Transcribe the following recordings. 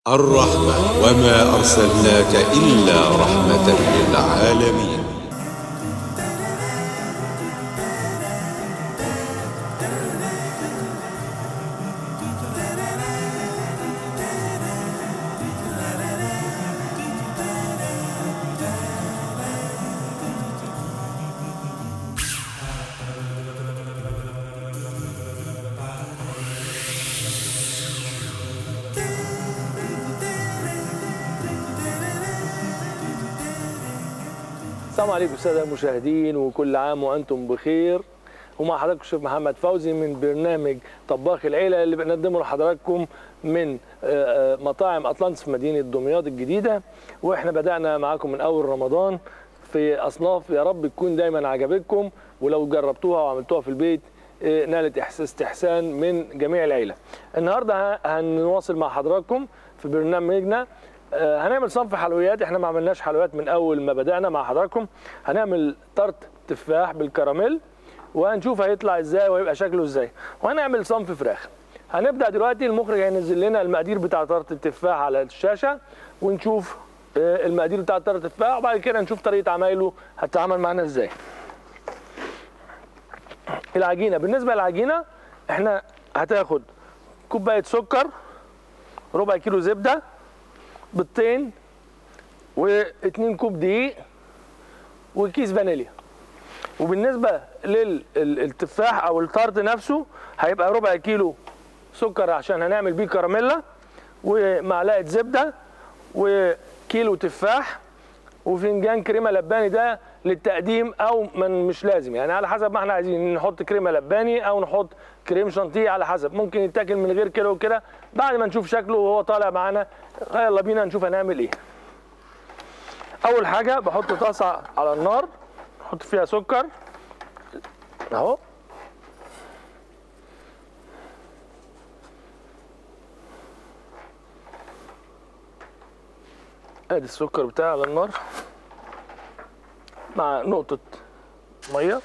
الرحمة وما أرسلناك إلا رحمة للعالمين السلام عليكم الساده المشاهدين وكل عام وانتم بخير ومع حضراتكم الشيف محمد فوزي من برنامج طباخ العيله اللي بنقدمه لحضراتكم من آه، آه، مطاعم اطلانتس في مدينه دمياط الجديده واحنا بدانا معاكم من اول رمضان في اصناف يا رب تكون دايما عجبتكم ولو جربتوها وعملتوها في البيت آه، نالت إحس- استحسان من جميع العيله. النهارده ه- هنواصل مع حضراتكم في برنامجنا آه، هنعمل صنف حلويات احنا ما عملناش حلويات من اول ما بدانا مع حضراتكم هنعمل طرت تفاح بالكراميل وهنشوف هيطلع ازاي ويبقى شكله ازاي وهنعمل صنف فراخ هنبدا دلوقتي المخرج هينزل لنا المقادير بتاع طرت التفاح على الشاشه ونشوف آه، المقادير بتاع طرت التفاح وبعد كده نشوف طريقه عمايله هتتعامل معانا ازاي العجينه بالنسبه للعجينه احنا هتاخد كوبايه سكر ربع كيلو زبده بيضتين واتنين كوب دقيق وكيس فانيليا وبالنسبه للتفاح او الطرد نفسه هيبقى ربع كيلو سكر عشان هنعمل بيه كراميلا ومعلقه زبده وكيلو تفاح وفنجان كريمه لباني ده للتقديم او من مش لازم يعني على حسب ما احنا عايزين نحط كريمه لباني او نحط كريم شانتيه على حسب ممكن يتاكل من غير كده وكده بعد ما نشوف شكله وهو طالع معانا يلا بينا نشوف هنعمل ايه اول حاجه بحط طاسه على النار احط فيها سكر اهو ادي السكر بتاعي على النار مع نقطة مية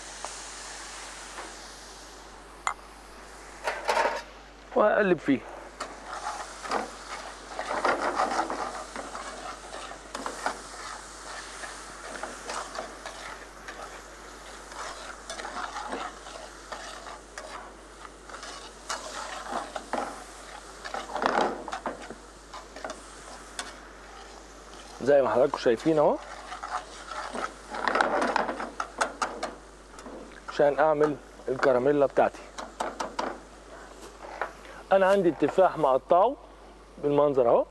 وهقلب فيه زي ما حضراتكم شايفين اهو عشان اعمل الكراميلا بتاعتي انا عندي التفاح مقطعه بالمنظر اهو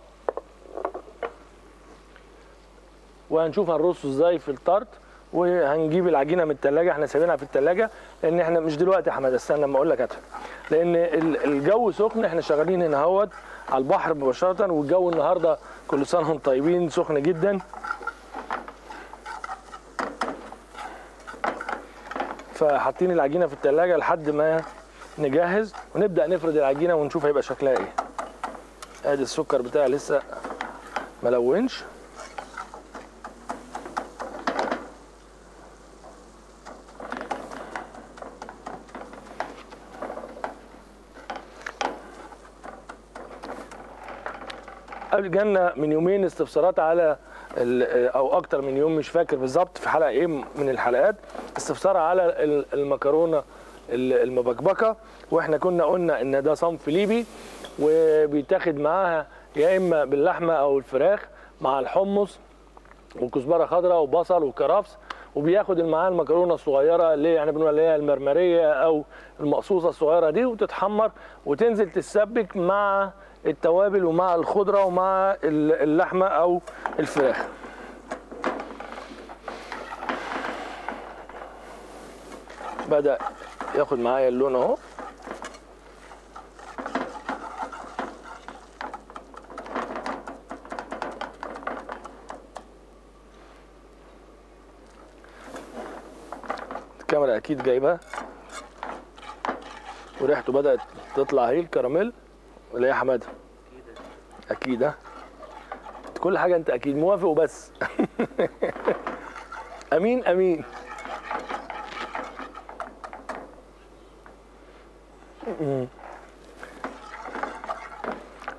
وهنشوف هنرصه ازاي في الطرد وهنجيب العجينه من التلاجة احنا سايبينها في التلاجة لان احنا مش دلوقتي يا حماد استنى لما اقول لك هاتها لان ال- الجو سخن احنا شغالين هنا اهوت على البحر مباشره والجو النهارده كل سنه وانتم طيبين سخن جدا فحاطين العجينه في التلاجة لحد ما نجهز ونبدا نفرد العجينه ونشوف هيبقى شكلها ايه ادي السكر بتاعي لسه ملونش قبل جالنا من يومين استفسارات على ال- او اكتر من يوم مش فاكر بالظبط في حلقه ايه من الحلقات استفسار على ال- المكرونه ال- المبكبكه واحنا كنا قلنا ان ده صنف ليبي وبيتاخد معاها يا اما باللحمه او الفراخ مع الحمص وكزبره خضراء وبصل وكرفس وبياخد معاه المكرونه الصغيره اللي يعني بنقول عليها المرمريه او المقصوصه الصغيره دي وتتحمر وتنزل تتسبك مع التوابل ومع الخضره ومع ال- اللحمه او الفراخ بدأ ياخد معايا اللون اهو الكاميرا اكيد جايبها وريحته بدأت تطلع اهي الكراميل ولا إيه يا حماده اكيد ها كل حاجه انت اكيد موافق وبس امين امين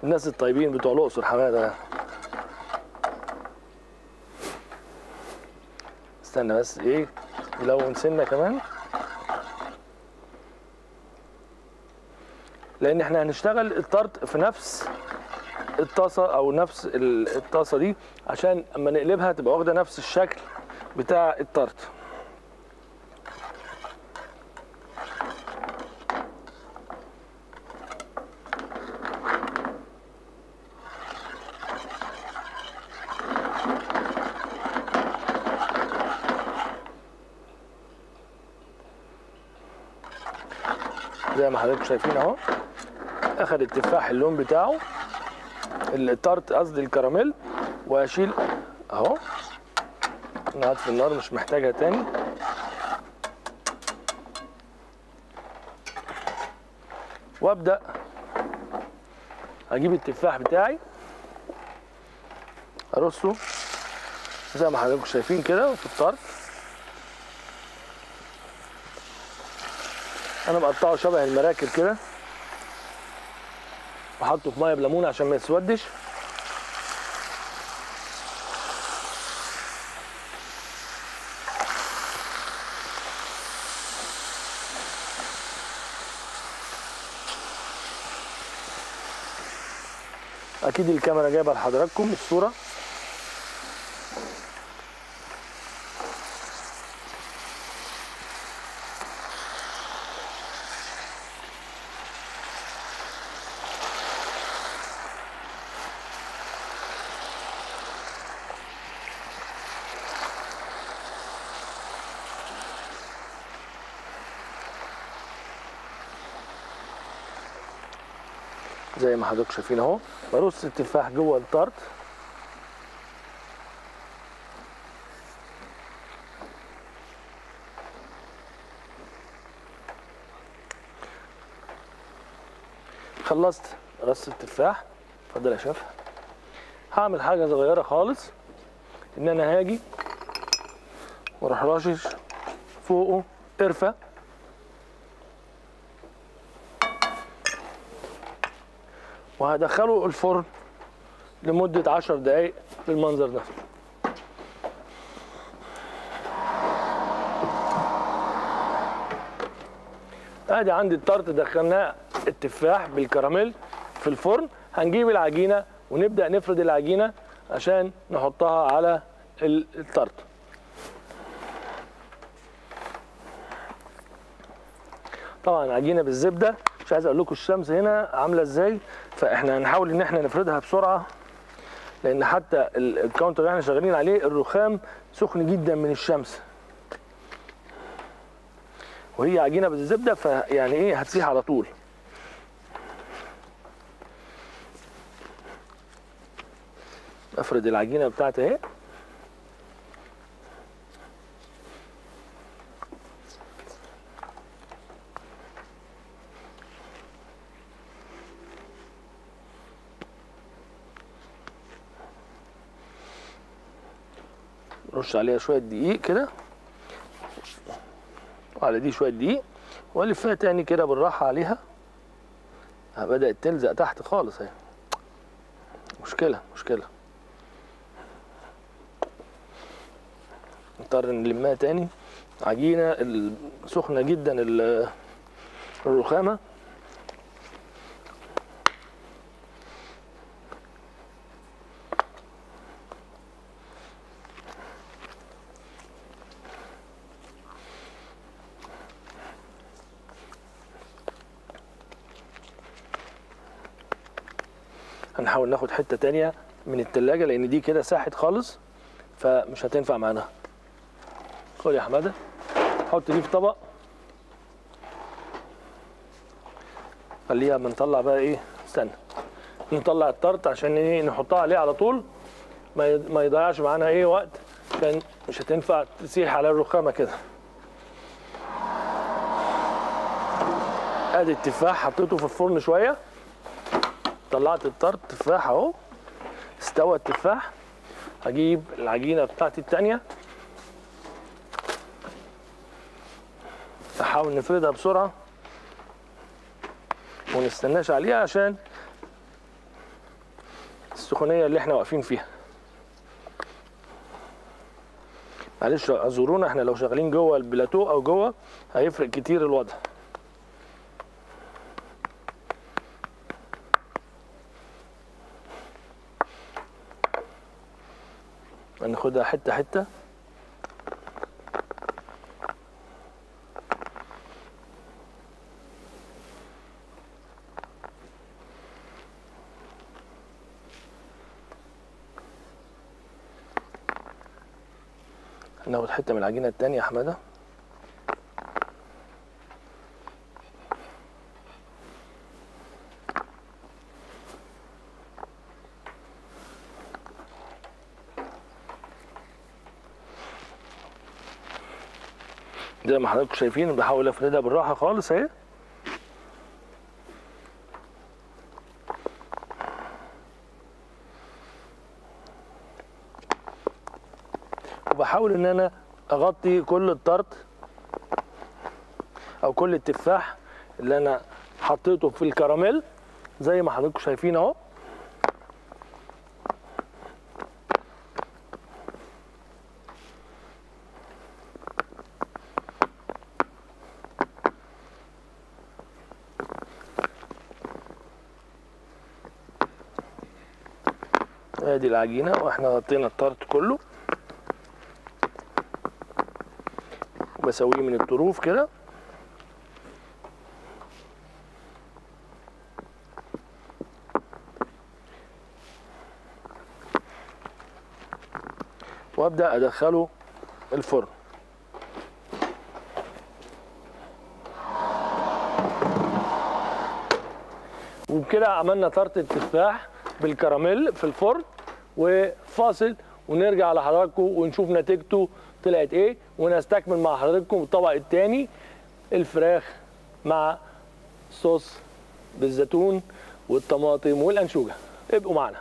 الناس الطيبين بتوع الاقصر حماده استنى بس ايه يلون سنه كمان لان احنا هنشتغل الطرد في نفس الطاسه او نفس ال- الطاسه دي عشان اما نقلبها تبقى واخده نفس الشكل بتاع الطرد زي ما حضراتكم شايفين اهو اخد التفاح اللون بتاعه التارت قصدي الكراميل واشيل اهو نقعد في النار مش محتاجها تاني وابدا اجيب التفاح بتاعي ارصه زي ما حضراتكم شايفين كده في الطرف انا مقطعه شبه المراكب كده وحطه في ميه بليمون عشان ما يسودش اكيد الكاميرا جايبه لحضراتكم الصوره زي ما حضرتك شايفين اهو برص التفاح جوه الطرد خلصت رص التفاح اتفضل يا شيف هعمل حاجه صغيره خالص ان انا هاجي واروح راشش فوقه قرفه وهدخله الفرن لمدة عشر دقايق بالمنظر ده ادي عندي الطرد دخلناه التفاح بالكراميل في الفرن هنجيب العجينة ونبدأ نفرد العجينة عشان نحطها على ال- الطرد طبعا عجينه بالزبده مش عايز اقول لكم الشمس هنا عامله ازاي فاحنا هنحاول ان احنا نفردها بسرعه لان حتى ال- الكاونتر اللي احنا شغالين عليه الرخام سخن جدا من الشمس وهي عجينه بالزبده فيعني ايه هتسيح على طول افرد العجينه بتاعتي اهي رش عليها شويه دقيق كده وعلى دي شويه دقيق والفها تاني كده بالراحه عليها ها، بدات تلزق تحت خالص اهي مشكله مشكله نضطر نلمها تاني عجينه ال- سخنه جدا ال- الرخامه هنحاول ناخد حته تانية من التلاجة لان دي كده ساحت خالص فمش هتنفع معانا خد يا حماده حط دي في طبق خليها اما نطلع بقى ايه استنى نطلع الطرط عشان ايه نحطها عليه على طول ما ي- ما يضيعش معانا ايه وقت عشان مش هتنفع تسيح على الرخامه كده ادي التفاح حطيته في الفرن شويه طلعت الطرد تفاح اهو استوى التفاح هجيب العجينه بتاعتي التانية نحاول نفردها بسرعه ونستناش عليها عشان السخونيه اللي احنا واقفين فيها معلش اعذرونا احنا لو شغالين جوه البلاتو او جوه هيفرق كتير الوضع هناخدها حته حته هناخد حته من العجينه التانية يا حماده زي ما حضراتكم شايفين بحاول افردها بالراحه خالص اهي وبحاول ان انا اغطي كل الطرد او كل التفاح اللي انا حطيته في الكراميل زي ما حضراتكم شايفين اهو ادي العجينه واحنا غطينا الطرد كله بسويه من الطروف كده وابدا ادخله الفرن وبكده عملنا طرت التفاح بالكراميل في الفرن وفاصل ونرجع لحضراتكم ونشوف نتيجته طلعت ايه ونستكمل مع حضراتكم الطبق الثاني الفراخ مع صوص بالزيتون والطماطم والانشوجه ابقوا معنا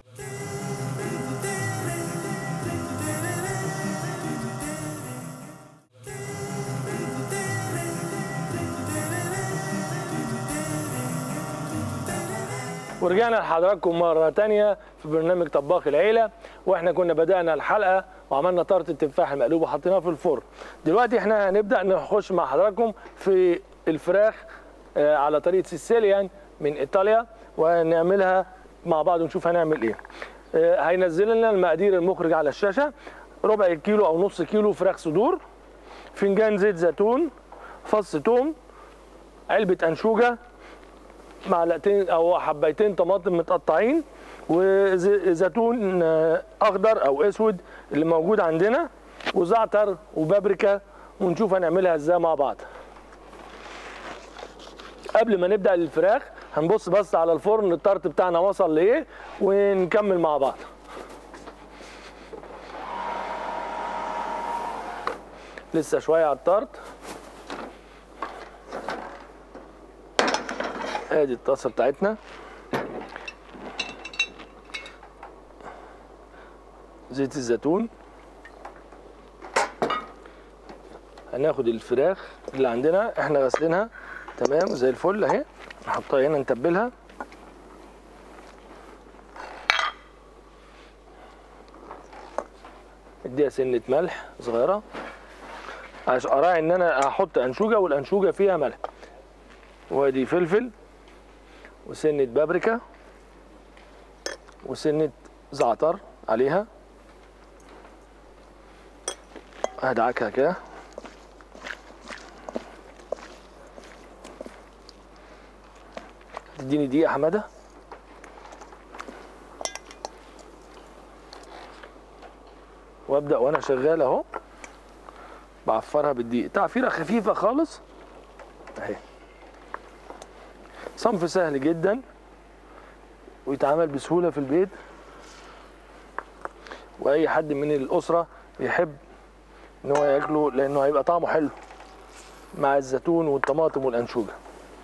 ورجعنا لحضراتكم مرة تانية في برنامج طباخ العيلة واحنا كنا بدأنا الحلقة وعملنا طارة التفاح المقلوب وحطيناه في الفرن دلوقتي احنا هنبدأ نخش مع حضراتكم في الفراخ آه، على طريقة سيسيليان من إيطاليا ونعملها مع بعض ونشوف هنعمل ايه آه، هينزل لنا المقادير المخرج على الشاشة ربع كيلو أو نص كيلو فراخ صدور فنجان زيت زيتون فص توم علبة أنشوجة معلقتين او حبايتين طماطم متقطعين وزيتون آه، اخضر او اسود اللي موجود عندنا وزعتر وبابريكا ونشوف هنعملها ازاي مع بعض قبل ما نبدا الفراخ هنبص بس على الفرن الطرت بتاعنا وصل لايه ونكمل مع بعض لسه شويه على الطرت ادي الطاسه بتاعتنا زيت الزيتون هناخد الفراخ اللي عندنا احنا غاسلينها تمام زي الفل اهي نحطها هنا نتبلها اديها سنه ملح صغيره عشان اراعي ان انا احط انشوجه والانشوجه فيها ملح وادي فلفل وسنة بابريكا وسنة زعتر عليها هدعكها كده تديني دقيقة يا حمادة وابدأ وانا شغال اهو بعفرها بالدقيق تعفيرة خفيفة خالص اهي صنف سهل جدا ويتعمل بسهولة في البيت وأي حد من الأسرة يحب إن هو ياكله لأنه هيبقى طعمه حلو مع الزيتون والطماطم والأنشوجة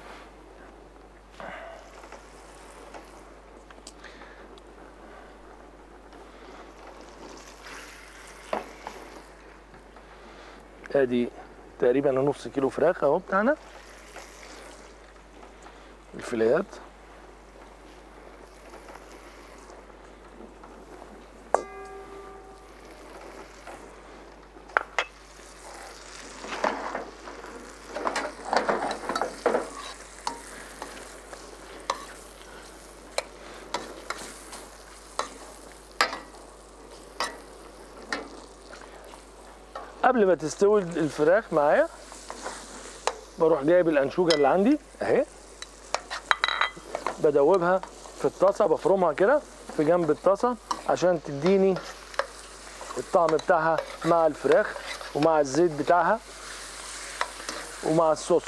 ادي تقريبا نص كيلو فراخ اهو بتاعنا الفيليات قبل ما تستوي الفراخ معايا بروح جايب الانشوجه اللي عندي اهي بدوبها في الطاسه بفرمها كده في جنب الطاسه عشان تديني الطعم بتاعها مع الفراخ ومع الزيت بتاعها ومع الصوص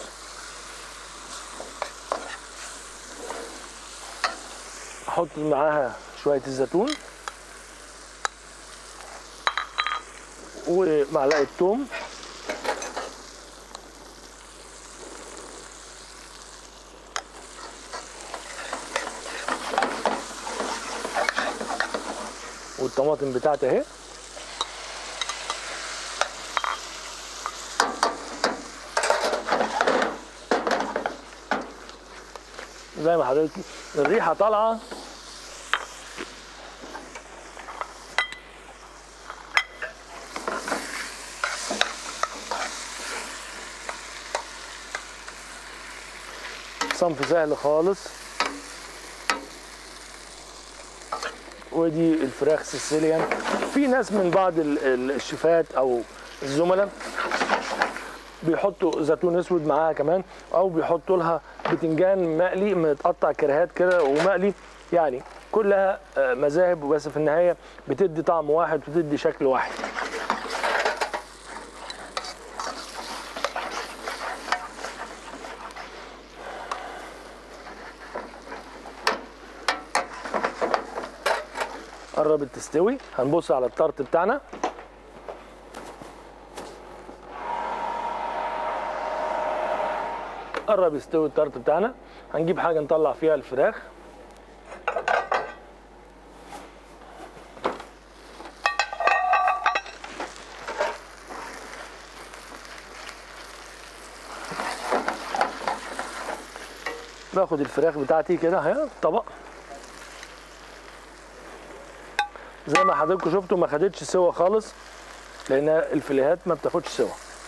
احط معاها شويه الزيتون ومعلقه توم والطماطم بتاعتي اهي زي ما حضرتك الريحه طالعه صنف سهل خالص ودي الفراخ سيسيليان في ناس من بعض ال- ال- الشيفات او الزملاء بيحطوا زيتون اسود معاها كمان او بيحطوا لها بتنجان مقلي متقطع كرهات كده ومقلي يعني كلها آه، مذاهب بس في النهايه بتدي طعم واحد وتدي شكل واحد قربت تستوي هنبص على الطرت بتاعنا قرب يستوي الطرت بتاعنا هنجيب حاجه نطلع فيها الفراخ باخد الفراخ بتاعتي كده اهي طبق زي ما حضراتكم شفتوا ما خدتش سوا خالص لان الفيليهات ما بتاخدش سوا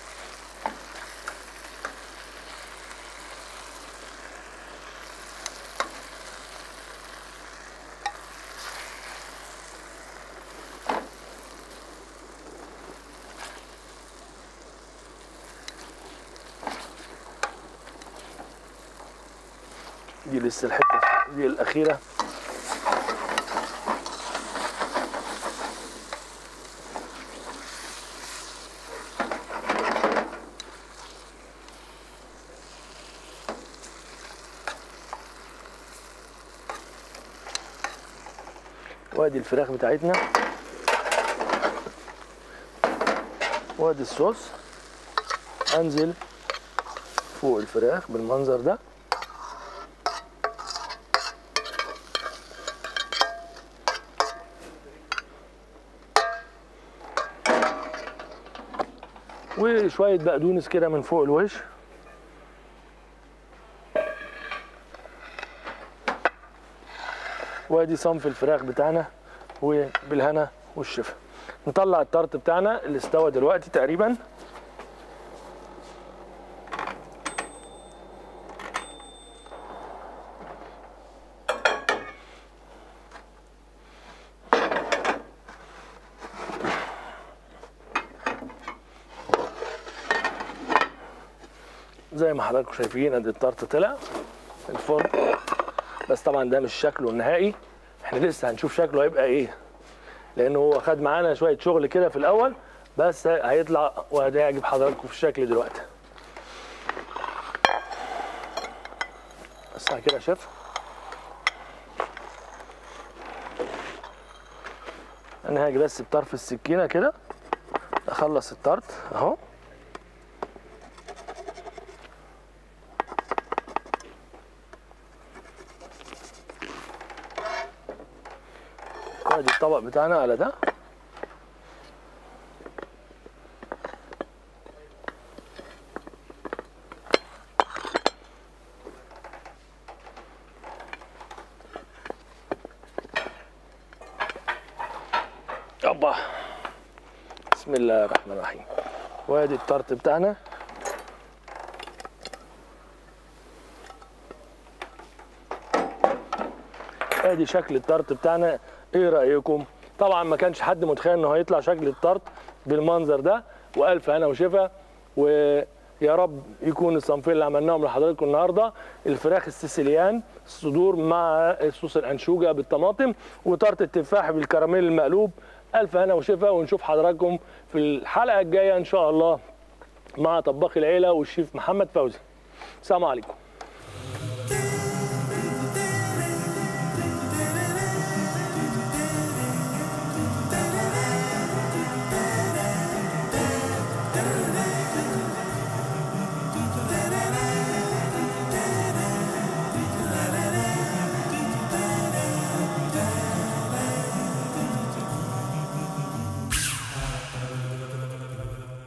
دي لسه الحته دي الاخيره وادي الفراخ بتاعتنا وادي الصوص انزل فوق الفراخ بالمنظر ده وشويه بقدونس كده من فوق الوش وادي صنف الفراخ بتاعنا وبالهنا والشفا نطلع الطرت بتاعنا اللي استوى دلوقتي تقريبا زي ما حضراتكم شايفين ادي الطرت طلع الفرن بس طبعا ده مش شكله النهائي احنا لسه هنشوف شكله هيبقى ايه لانه هو خد معانا شويه شغل كده في الاول بس هيطلع وهيعجب حضراتكم في الشكل دلوقتي بس كده يا شيف انا هاجي بس بطرف السكينه كده اخلص الطرد اهو ادي الطبق بتاعنا على ده يابا بسم الله الرحمن الرحيم وادي الطرت بتاعنا ادي شكل الطرت بتاعنا ايه رايكم طبعا ما كانش حد متخيل انه هيطلع شكل الطرت بالمنظر ده والف هنا وشفا ويا رب يكون الصنفين اللي عملناهم لحضراتكم النهارده الفراخ السيسيليان الصدور مع صوص الانشوجه بالطماطم وطاره التفاح بالكراميل المقلوب الف هنا وشفا ونشوف حضراتكم في الحلقه الجايه ان شاء الله مع طباخ العيله والشيف محمد فوزي السلام عليكم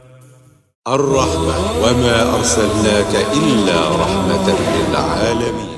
الرحمة وما أرسلناك إلا رحمة للعالمين